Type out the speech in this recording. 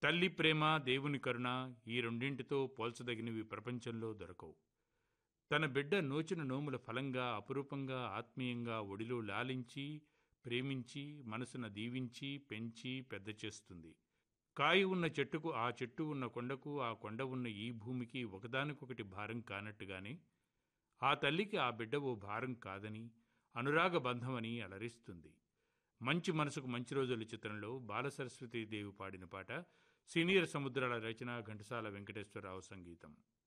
తల్లి ప్రేమ దేవుని కరుణ ఈ రెండింటితో పోల్చదగినవి ప్రపంచంలో దొరకవు తన బిడ్డ నోచిన నోముల ఫలంగా అపురూపంగా ఆత్మీయంగా ఒడిలో లాలించి ప్రేమించి మనసున దీవించి పెంచి పెద్ద చేస్తుంది కాయి ఉన్న చెట్టుకు ఆ చెట్టు ఉన్న కొండకు ఆ కొండ ఉన్న ఈ భూమికి ఒకదానికొకటి భారం కానట్టుగానే ఆ తల్లికి ఆ బిడ్డ ఓ భారం కాదని అనురాగ బంధమని అలరిస్తుంది మంచి మనసుకు మంచి రోజుల చిత్రంలో బాలసరస్వతీ దేవి పాడిన పాట సీనియర్ సముద్రాల రచన ఘంటసాల వెంకటేశ్వరరావు సంగీతం